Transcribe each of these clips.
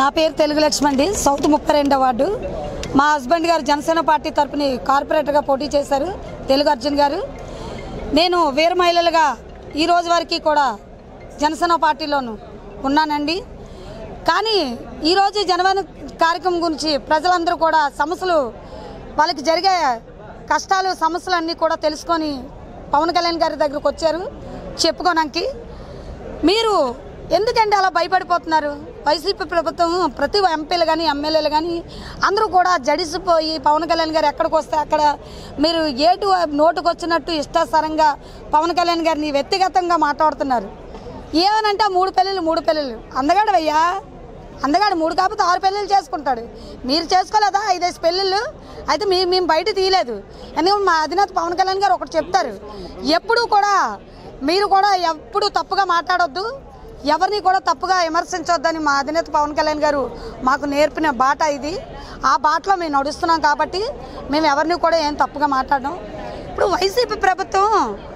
నా పేరు తెలుగు లక్ష్మి అండి సౌత్ ముప్పై రెండో వార్డు మా హస్బెండ్ గారు జనసేన పార్టీ తరపుని కార్పొరేటర్గా పోటీ చేశారు తెలుగు అర్జున్ గారు నేను వీర మహిళలుగా ఈ రోజు వరకు కూడా జనసేన పార్టీలోను ఉన్నానండి కానీ ఈరోజు జనవన కార్యక్రమం గురించి ప్రజలందరూ కూడా సమస్యలు వాళ్ళకి జరిగే కష్టాలు సమస్యలు అన్నీ కూడా తెలుసుకొని పవన్ కళ్యాణ్ గారి దగ్గరకు వచ్చారు చెప్పుకోనానికి మీరు ఎందుకంటే అలా భయపడిపోతున్నారు వైసీపీ ప్రభుత్వం ప్రతి ఎంపీలు కానీ ఎమ్మెల్యేలు కానీ అందరూ కూడా జడిసిపోయి పవన్ కళ్యాణ్ గారు ఎక్కడికి వస్తే అక్కడ మీరు ఏటు నోటుకు వచ్చినట్టు ఇష్టాసారంగా పవన్ కళ్యాణ్ గారిని వ్యక్తిగతంగా మాట్లాడుతున్నారు ఏమనంటే మూడు పెళ్ళిళ్ళు మూడు పెళ్ళిళ్ళు అందగాడు అయ్యా అందగాడు మూడు కాకపోతే ఆరు పెళ్ళిళ్ళు చేసుకుంటాడు మీరు చేసుకోలేదా ఐదేసి పెళ్ళిళ్ళు అయితే మీ మేము బయట తీయలేదు ఎందుకంటే మా అధినేత పవన్ కళ్యాణ్ గారు ఒకటి చెప్తారు ఎప్పుడూ కూడా మీరు కూడా ఎప్పుడు తప్పుగా మాట్లాడొద్దు ఎవరిని కూడా తప్పుగా విమర్శించొద్దని మా అధినేత పవన్ కళ్యాణ్ గారు మాకు నేర్పిన బాట ఇది ఆ బాటలో మేము నడుస్తున్నాం కాబట్టి మేము ఎవరిని కూడా ఏం తప్పుగా మాట్లాడడం ఇప్పుడు వైసీపీ ప్రభుత్వం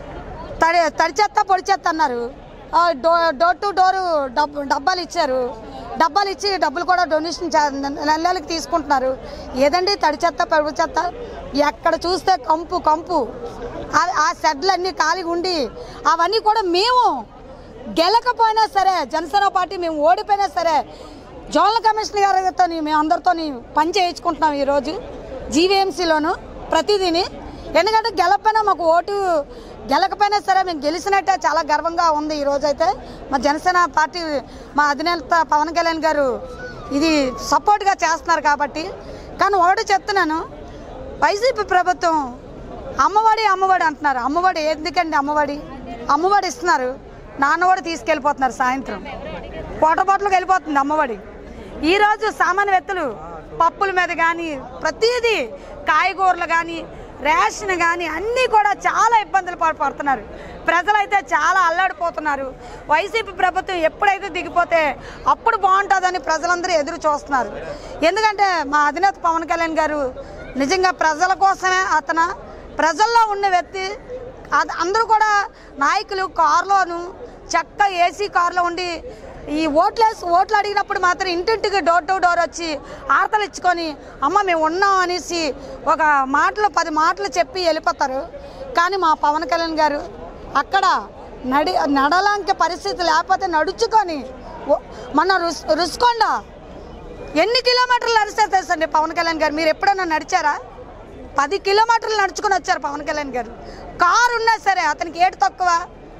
తడి తడి చెత్త పొడి చెత్త అన్నారు ఆ, డో డోర్ టు డోర్ డబ్బు డబ్బాలు ఇచ్చారు డబ్బాలు ఇచ్చి డబ్బులు కూడా డొనేషన్ చే- నెల నెలకి తీసుకుంటున్నారు ఏదండి తడి చెత్త పొడి చెత్త ఎక్కడ చూస్తే కంపు కంపు ఆ- ఆ షెడ్లన్నీ ఖాళీగా ఉండి అవన్నీ కూడా మేము గెలకపోయినా సరే జనసేన పార్టీ మేము ఓడిపోయినా సరే జోనల్ కమిషనర్ గారితో మేము అందరితో పని చేయించుకుంటున్నాం ఈరోజు జీవీఎంసీలోను ప్రతిదీని ఎందుకంటే గెలకపోయినా మాకు ఓటు గెలకపోయినా సరే మేము గెలిచినట్టే చాలా గర్వంగా ఉంది ఈ రోజు అయితే మా జనసేన పార్టీ మా అధినేత పవన్ కళ్యాణ్ గారు ఇది సపోర్ట్గా చేస్తున్నారు కాబట్టి కానీ ఒకటి చెప్తున్నాను వైసీపీ ప్రభుత్వం అమ్మఒడి అమ్మఒడి అంటున్నారు అమ్మఒడి ఎందుకండి అమ్మఒడి అమ్మఒడి ఇస్తున్నారు నాన్నఒడి తీసుకెళ్ళిపోతున్నారు సాయంత్రం కోట బాటలకు వెళ్ళిపోతుంది అమ్మఒడి ఈరోజు సామాన్య వ్యక్తులు పప్పుల మీద కానీ ప్రతిదీ కాయగూరలు కానీ రేషన్ కానీ అన్నీ కూడా చాలా ఇబ్బందులు పడ- పడుతున్నారు ప్రజలైతే చాలా అల్లాడిపోతున్నారు వైసీపీ ప్రభుత్వం ఎప్పుడైతే దిగిపోతే అప్పుడు బాగుంటుందని ప్రజలందరూ ఎదురు చూస్తున్నారు ఎందుకంటే మా అధినేత పవన్ కళ్యాణ్ గారు నిజంగా ప్రజల కోసమే అతను ప్రజల్లో ఉన్న వ్యక్తి అది అందరూ కూడా నాయకులు కారులోను చక్క ఏసీ కారులో ఉండి ఈ ఓట్లు వేసి ఓట్లు అడిగినప్పుడు మాత్రం ఇంటింటికి డోర్ టు డోర్ వచ్చి ఆర్తలు ఇచ్చుకొని అమ్మ మేము ఉన్నాం అనేసి ఒక మాటలు పది మాటలు చెప్పి వెళ్ళిపోతారు కానీ మా పవన్ కళ్యాణ్ గారు అక్కడ నడి నడలాంటి పరిస్థితి లేకపోతే నడుచుకొని ఓ- మన రుస్ రుసుకొండ ఎన్ని కిలోమీటర్లు నడిస్తే తెలుసండి పవన్ కళ్యాణ్ గారు మీరు ఎప్పుడైనా నడిచారా పది కిలోమీటర్లు నడుచుకొని వచ్చారు పవన్ కళ్యాణ్ గారు కారు ఉన్నా సరే అతనికి ఏటు తక్కువ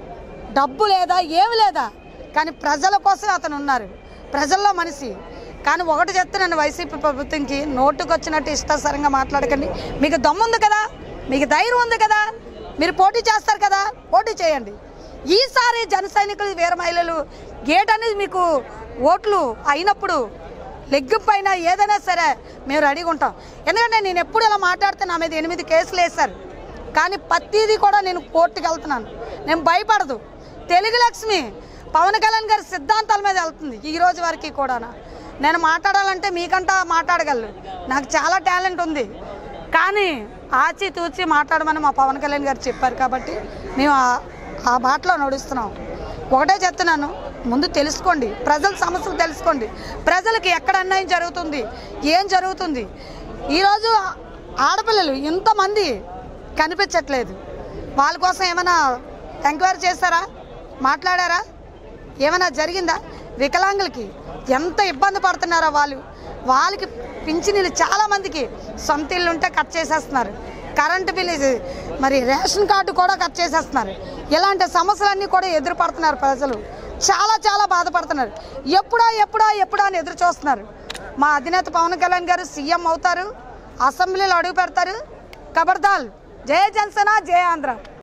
డబ్బు లేదా ఏమి లేదా కానీ ప్రజల కోసం అతను ఉన్నారు ప్రజల్లో మనిషి కానీ ఒకటి చెప్తున్నాను వైసీపీ ప్రభుత్వంకి నోటుకు వచ్చినట్టు ఇష్టాసరంగా మాట్లాడకండి మీకు దమ్ముంది కదా మీకు ధైర్యం ఉంది కదా మీరు పోటీ చేస్తారు కదా పోటీ చేయండి ఈసారి జన సైనికులు వీర మహిళలు గేట్ అనేది మీకు ఓట్లు అయినప్పుడు లెగ్గు పైన ఏదైనా సరే మేము రెడీగా ఉంటాం ఎందుకంటే నేను ఎప్పుడు ఇలా మాట్లాడితే నా మీద ఎనిమిది కేసులు వేశారు కానీ ప్రతిదీ కూడా నేను కోర్టుకి వెళ్తున్నాను నేను భయపడదు తెలుగు లక్ష్మి పవన్ కళ్యాణ్ గారి సిద్ధాంతాల మీద వెళ్తుంది ఈ రోజు వరకు కూడా నేను మాట్లాడాలంటే మీకంటా మాట్లాడగలను నాకు చాలా టాలెంట్ ఉంది కానీ ఆచి తూచి మాట్లాడమని మా పవన్ కళ్యాణ్ గారు చెప్పారు కాబట్టి మేము ఆ- ఆ బాటలో నడుస్తున్నాం ఒకటే చెప్తున్నాను ముందు తెలుసుకోండి ప్రజల సమస్యలు తెలుసుకోండి ప్రజలకి ఎక్కడ అన్యాయం జరుగుతుంది ఏం జరుగుతుంది ఈరోజు ఆడపిల్లలు ఇంతమంది కనిపించట్లేదు వాళ్ళ కోసం ఏమైనా ఎంక్వైరీ చేస్తారా మాట్లాడారా ఏమైనా జరిగిందా వికలాంగులకి ఎంత ఇబ్బంది పడుతున్నారో వాళ్ళు వాళ్ళకి పింఛనీళ్ళు చాలామందికి సొంత ఇల్లు ఉంటే కట్ చేసేస్తున్నారు కరెంటు బిల్ ఇది, మరి రేషన్ కార్డు కూడా కట్ చేసేస్తున్నారు ఇలాంటి సమస్యలన్నీ కూడా ఎదురుపడుతున్నారు ప్రజలు చాలా చాలా బాధపడుతున్నారు ఎప్పుడా ఎప్పుడా ఎప్పుడా అని ఎదురు చూస్తున్నారు మా అధినేత పవన్ కళ్యాణ్ గారు సీఎం అవుతారు అసెంబ్లీలో అడుగు పెడతారు కబర్దాల్ జయ జనసేన జయ ఆంధ్ర